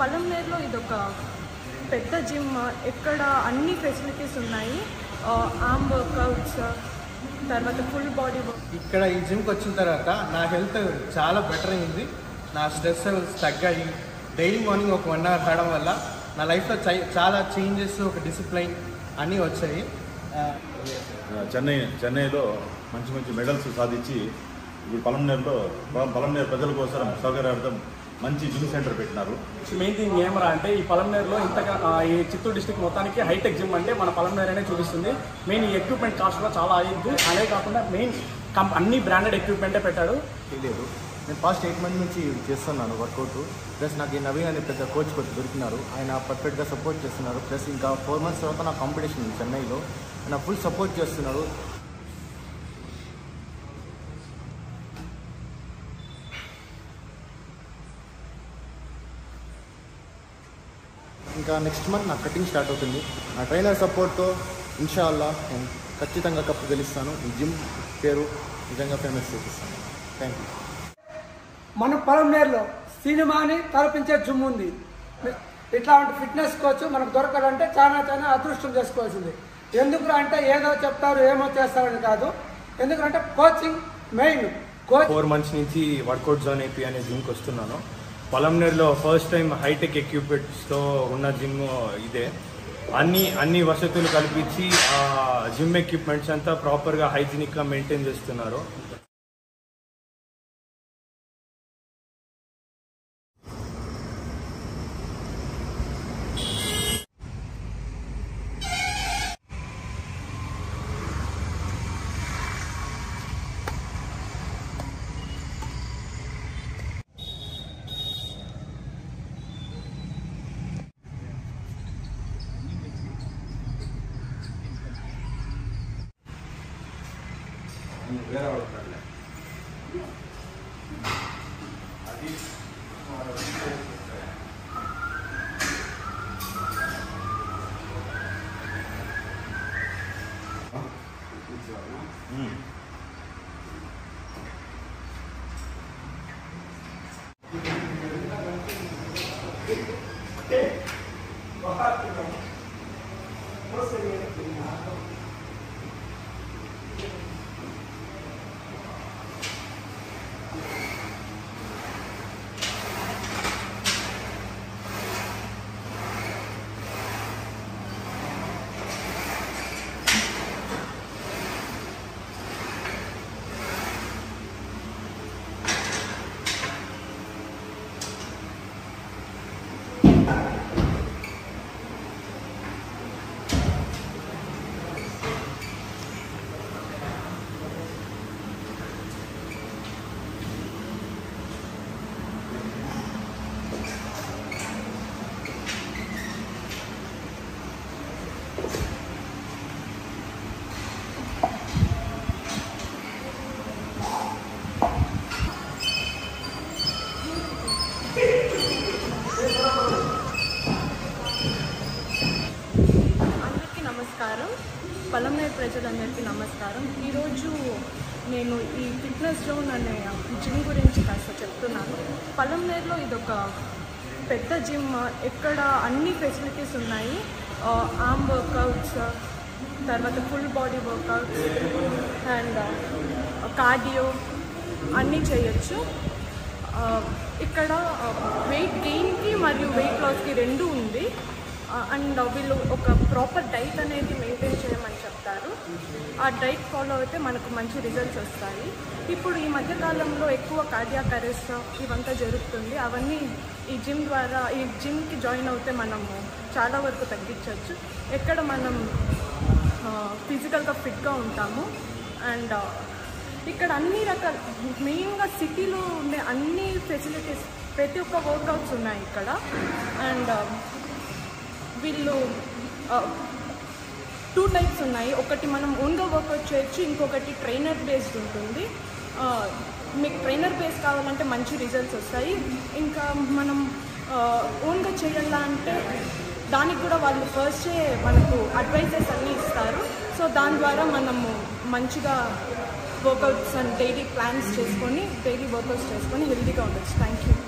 పలంనేరులో ఇది ఒక పెద్ద జిమ్ ఇక్కడ అన్ని ఫెసిలిటీస్ ఉన్నాయి ఆర్మ్ వర్కౌట్స్ తర్వాత ఫుల్ బాడీ వర్క్ ఇక్కడ ఈ జిమ్కి వచ్చిన తర్వాత నా హెల్త్ చాలా బెటర్ అయింది నా స్ట్రెస్ లెవెల్స్ తగ్గాయి డైలీ మార్నింగ్ ఒక వన్ అవర్ ఆడడం వల్ల నా లైఫ్లో చై- చాలా చేంజెస్ ఒక డిసిప్లైన్ అన్నీ వచ్చాయి ఆ, చెన్నై చెన్నైలో మంచి మంచి మెడల్స్ సాధించి ఇప్పుడు పలంనేరులో పలం- పలంనేరు ప్రజల కోసం సౌకర్యార్థం మంచి జిమ్ సెంటర్ పెట్టినారు మెయిన్ థింగ్ ఏమరా అంటే ఈ పలంనేరులో ఇంతగా ఆ, ఈ చిత్తూరు డిస్టిక్ మొత్తానికి హైటెక్ జిమ్ అంటే మన పలంనేరు అనే చూపిస్తుంది మెయిన్ ఈ ఎక్విప్మెంట్ కాస్ట్ కూడా చాలా అయ్యింది అదే కాకుండా మెయిన్ కంప్ అన్ని బ్రాండెడ్ ఎక్విప్మెంటే పెట్టాడు లేదు నేను పాస్ట్ ఎయిట్ మంత్ నుంచి చేస్తున్నాను వర్కౌట్ ప్లస్ నాకు ఈ నవీన్ అనే పెద్ద కోచ్ కొద్ది దొరికినారు ఆయన పర్ఫెక్ట్గా సపోర్ట్ చేస్తున్నారు ప్లస్ ఇంకా ఫోర్ మంత్స్ తర్వాత నా కాంపిటీషన్ ఉంది చెన్నైలో ఆయన ఫుల్ సపోర్ట్ చేస్తున్నారు ఇంకా నెక్స్ట్ మంత్ నా కటింగ్ స్టార్ట్ అవుతుంది నా ట్రైనర్ సపోర్ట్తో ఇన్షాల్లా నేను ఖచ్చితంగా కప్పు గెలుస్తాను ఈ జిమ్ పేరు నిజంగా ఫేమస్ చూపిస్తాను థ్యాంక్ యూ మన పొలంనేరులో సినిమాని తలపించే జిమ్ ఉంది ఇట్లాంటి ఫిట్నెస్ కోచ్ మనకు దొరకాలంటే చాలా చాలా అదృష్టం చేసుకోవాల్సింది ఎందుకు అంటే ఏదో చెప్తారు ఏమో చేస్తారని కాదు ఎందుకంటే coaching main coach four months నుంచి వర్కౌట్ జోన్ ఏపీ అనే జిమ్కి వస్తున్నాను పొలంనేరులో ఫస్ట్ టైం హైటెక్ ఎక్విప్మెంట్స్తో ఉన్న జిమ్ ఇదే అన్ని అన్ని వసతులు కల్పించి ఆ జిమ్ ఎక్విప్మెంట్స్ అంతా ప్రాపర్గా హైజీనిక్గా మెయింటైన్ చేస్తున్నారు అందరికీ నమస్కారం పలంనేరు ప్రజలందరికీ నమస్కారం ఈరోజు నేను ఈ ఫిట్నెస్ జోన్ అనే జిమ్ గురించి కాస్త చెప్తున్నాను పలంనేరులో ఇది ఒక పెద్ద జిమ్ ఇక్కడ అన్ని ఫెసిలిటీస్ ఉన్నాయి ఆర్మ్ వర్కౌట్స్ తర్వాత full body workouts and cardio అన్నీ చేయొచ్చు ఆ, ఇక్కడ వెయిట్ గెయిన్కి మరియు వెయిట్ లాస్కి రెండు ఉంది అండ్ వీళ్ళు ఒక ప్రాపర్ డైట్ అనేది మెయింటైన్ చేయమని చెప్తారు ఆ డైట్ ఫాలో అయితే మనకు మంచి రిజల్ట్స్ వస్తాయి ఇప్పుడు ఈ మధ్యకాలంలో ఎక్కువ కార్డియాక్ అరెస్ట్ ఇవంతా జరుగుతుంది అవన్నీ ఈ జిమ్ ద్వారా ఈ జిమ్కి జాయిన్ అవుతే మనము చాలా వరకు తగ్గించవచ్చు ఎక్కడ మనం ఫిజికల్గా ఫిట్గా ఉంటాము అండ్ ఇక్కడ అన్ని రకాల మెయిన్గా సిటీలో ఉండే అన్ని ఫెసిలిటీస్ ప్రతి ఒక్క వర్కౌట్స్ ఉన్నాయి ఇక్కడ అండ్ వీళ్ళు టూ టైప్స్ ఉన్నాయి ఒకటి మనం ఓన్గా వర్కౌట్ చేయొచ్చు ఇంకొకటి ట్రైనర్ బేస్డ్ ఉంటుంది ఆ, మీకు ట్రైనర్ బేస్ కావాలంటే మంచి రిజల్ట్స్ వస్తాయి ఇంకా మనం ఓన్గా చేయాలా అంటే దానికి కూడా వాళ్ళు ఫస్టే మనకు అడ్వైజెస్ అన్నీ ఇస్తారు సో దాని ద్వారా మనము మంచిగా వర్కౌట్స్ అండ్ డైలీ ప్లాన్స్ చేసుకొని డైలీ వర్కౌట్స్ చేసుకొని హెల్తీగా ఉండొచ్చు థ్యాంక్ యూ